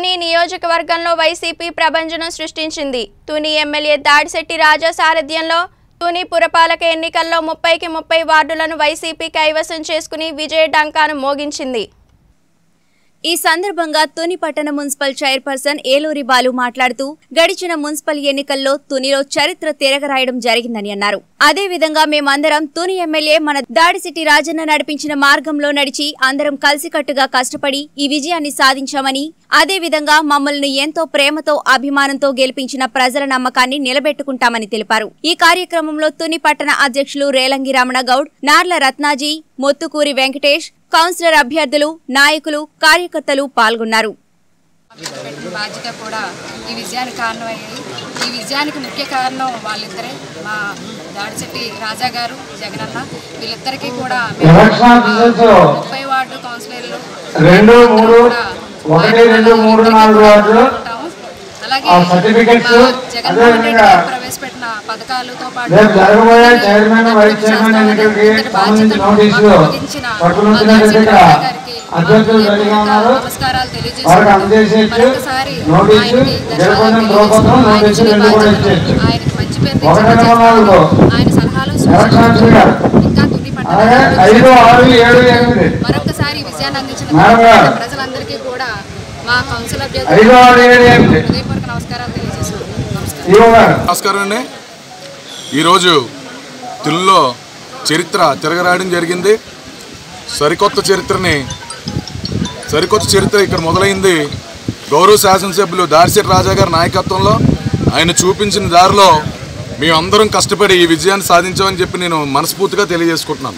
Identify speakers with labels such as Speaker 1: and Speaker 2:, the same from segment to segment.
Speaker 1: తుని నియోజకవర్గంలో వైసీపీ ప్రభంజనం సృష్టించింది తుని ఎమ్మెల్యే దాడిశెట్టి రాజా సారథ్యంలో తుని పురపాలక ఎన్నికల్లో ముప్పైకి ముప్పై వార్డులను వైసీపీ కైవసం చేసుకుని విజయ డంకాను మోగించింది
Speaker 2: ఈ సందర్భంగా తుని పట్టణ మున్సిపల్ చైర్పర్సన్ ఏలూరి బాలు మాట్లాడుతూ గడిచిన మున్సిపల్ ఎన్నికల్లో తునిలో చరిత్ర తిరగరాయడం జరిగిందని అన్నారు అదే విధంగా మేమందరం తుని ఎమ్మెల్యే మన దాడిసిటి రాజన్న నడిపించిన మార్గంలో నడిచి అందరం కలిసికట్టుగా కష్టపడి ఈ విజయాన్ని సాధించామని అదే విధంగా మమ్మల్ని ఎంతో ప్రేమతో అభిమానంతో గెలిపించిన ప్రజల నమ్మకాన్ని నిలబెట్టుకుంటామని తెలిపారు ఈ కార్యక్రమంలో తుని పట్టణ అధ్యక్షులు రేలంగి రమణ గౌడ్ నార్ల రత్నాజీ మొత్తుకూరి వెంకటేష్ కౌన్సిలర్ అభ్యర్థులు నాయకులు కార్యకర్తలు పాల్గొన్నారు
Speaker 3: పెట్టిన బాధ్యత కూడా ఈ విజయానికి కారణమయ్యాయి ఈ విజయానికి ముఖ్య కారణం వాళ్ళిద్దరే మా దాడిచెట్టి రాజా గారు జగనన్న వీళ్ళిద్దరికీ కూడా మేము
Speaker 4: ఎలక్షన్ రిజల్ట్స్
Speaker 3: ముప్పై వార్డు కౌన్సిలర్లు
Speaker 4: రెండు మూడు
Speaker 3: కూడా
Speaker 4: ఒకటి రెండు మూడు నాలుగు వార్డులు
Speaker 3: ఉంటాము. అలాగే
Speaker 4: ఆ certificates,
Speaker 3: మా జగన్మోహన్ రెడ్డి
Speaker 4: అదేవిధంగా
Speaker 3: గారు ప్రవేశపెట్టిన పథకాలతో పాటు
Speaker 4: రేపు జరగబోయే చైర్మన్ వైస్ చైర్మన్ ఎన్నికలకి
Speaker 3: ఇంతటి
Speaker 4: సంబంధించి
Speaker 3: బాధ్యతను
Speaker 4: నోటీసులు
Speaker 3: మాకు అప్పగించిన
Speaker 4: పట్టుకుంటున్నట్టు ఇక్కడ
Speaker 3: మా గారికి
Speaker 4: అధ్యక్షులు
Speaker 3: మా
Speaker 4: రెడీగా ఉన్నారు
Speaker 3: నమస్కారాలు
Speaker 4: వారికి
Speaker 3: తెలియజేస్తున్నాను
Speaker 4: అందజేసేసి
Speaker 3: మరొకసారి
Speaker 4: నోటీసు
Speaker 3: ఆయనకి
Speaker 4: జరగబోతున్న
Speaker 3: ధన్యవాదాలు
Speaker 4: ధ్రువపత్రం
Speaker 3: తెలియజేస్తున్నాను. ఆయన
Speaker 4: నోటీసులు
Speaker 3: ఇచ్చిన
Speaker 4: రెండు కూడా
Speaker 3: బాధ్యతను
Speaker 4: ఇచ్చేసి
Speaker 3: ఆయనకి మంచి పేరు
Speaker 4: ఒకటి
Speaker 3: తెచ్చేలా
Speaker 4: రెండు నాలుగు
Speaker 3: చేస్తానని ఆయన సలహాలు
Speaker 4: ఎలక్షన్
Speaker 3: సూచనలు
Speaker 4: ఫిగర్
Speaker 3: ఇంకా తుని పట్టణ
Speaker 4: అలాగే ఐదు ఆరు ఏడు ఎనిమిది
Speaker 3: మరొకసారి ఈ విజయాన్ని అందించిన
Speaker 4: మేడం గారు.
Speaker 3: ప్రజలందరికీ కూడా మా కౌన్సిల్
Speaker 4: ఐదు
Speaker 3: అభ్యర్థులు
Speaker 4: ఆరు ఏడు ఎనిమిది
Speaker 3: హృదయపూర్వక నమస్కారాలు తెలియజేస్తున్నాను నమస్కారం
Speaker 4: ఈవో గారు
Speaker 5: నమస్కారం అండి ఈరోజు తుల్లో చరిత్ర తిరగరాయడం జరిగింది సరికొత్త చరిత్రని సరికొత్త చరిత్ర ఇక్కడ మొదలైంది గౌరవ శాసనసభ్యులు దారిశెట్టి రాజా గారి నాయకత్వంలో ఆయన చూపించిన దారిలో మేమందరం కష్టపడి ఈ విజయాన్ని సాధించామని చెప్పి నేను మనస్ఫూర్తిగా తెలియజేసుకుంటున్నాను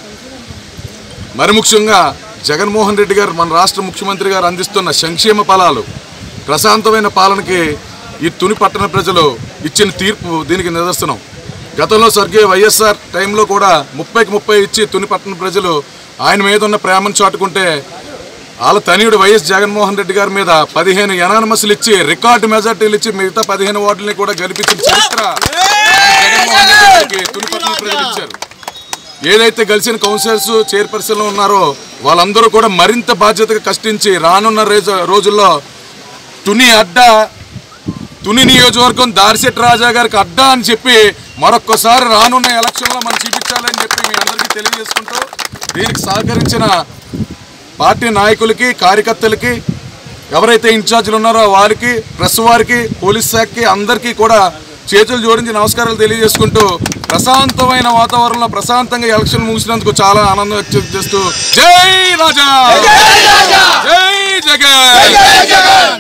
Speaker 5: మరి ముఖ్యంగా జగన్మోహన్ రెడ్డి గారు మన రాష్ట్ర ముఖ్యమంత్రి గారు అందిస్తున్న సంక్షేమ ఫలాలు ప్రశాంతమైన పాలనకి ఈ తుని పట్టణ ప్రజలు ఇచ్చిన తీర్పు దీనికి నిదర్శనం గతంలో స్వర్గీయ వైఎస్ఆర్ టైంలో కూడా ముప్పైకి ముప్పై ఇచ్చి తుని పట్టణ ప్రజలు ఆయన మీద ఉన్న ప్రేమను చాటుకుంటే వాళ్ళ తనయుడు వైఎస్ జగన్మోహన్ రెడ్డి గారి మీద పదిహేను ఎనానమస్లు ఇచ్చి రికార్డు మెజార్టీలు ఇచ్చి మిగతా పదిహేను వార్డుల్ని కూడా గెలిపించిన చరిత్ర జగన్మోహన్ రెడ్డి గారికి తుని పట్టణ ప్రజలు ఇచ్చారు ఏదైతే గెలిచిన కౌన్సిలర్స్ చైర్పర్సన్లు ఉన్నారో వాళ్ళందరూ కూడా మరింత బాధ్యతగా కష్టించి రానున్న రేజ- రోజుల్లో తుని అడ్డా తుని నియోజకవర్గం దారిశెట్టి రాజా గారికి అడ్డా అని చెప్పి మరొక్కసారి రానున్న ఎలక్షన్లో మనం చూపించాలని చెప్పి మీ అందరికీ తెలియజేసుకుంటూ దీనికి సహకరించిన పార్టీ నాయకులకి కార్యకర్తలకి ఎవరైతే ఇన్ఛార్జీలు ఉన్నారో వారికి ప్రెస్ వారికి పోలీస్ శాఖకి అందరికీ కూడా చేతులు జోడించి నమస్కారాలు తెలియజేసుకుంటూ ప్రశాంతమైన వాతావరణంలో ప్రశాంతంగా ఎలక్షన్ ముగిసినందుకు చాలా ఆనందం వ్యక్తం చేస్తూ జై రాజా జై జగన్